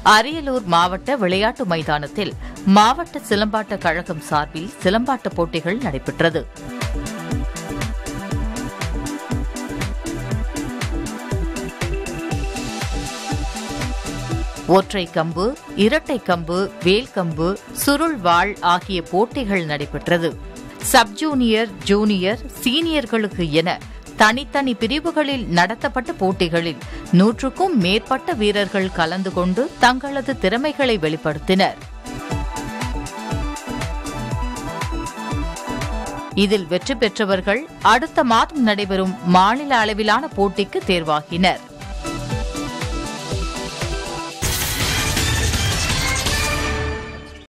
அரியலூர் மாவட்ட விளையாட்டு மைதானத்தில் மாவட்ட சிலம்பாட்ட கழகம் சார்பில் சிலம்பாட்ட போட்டிகள் நடைபெற்றது ஒற்றை கம்பு இரட்டை கம்பு வேல்கம்பு சுருள் வாழ் ஆகிய போட்டிகள் நடைபெற்றது சப் ஜூனியர் ஜூனியர் சீனியர்களுக்கு என தனித்தனி பிரிவுகளில் நடத்தப்பட்ட போட்டிகளில் நூற்றுக்கும் மேற்பட்ட வீரர்கள் கலந்து கொண்டு தங்களது திறமைகளை வெளிப்படுத்தினர் இதில் வெற்றி பெற்றவர்கள் அடுத்த மாதம் நடைபெறும் மாநில அளவிலான போட்டிக்கு தேர்வாகினர்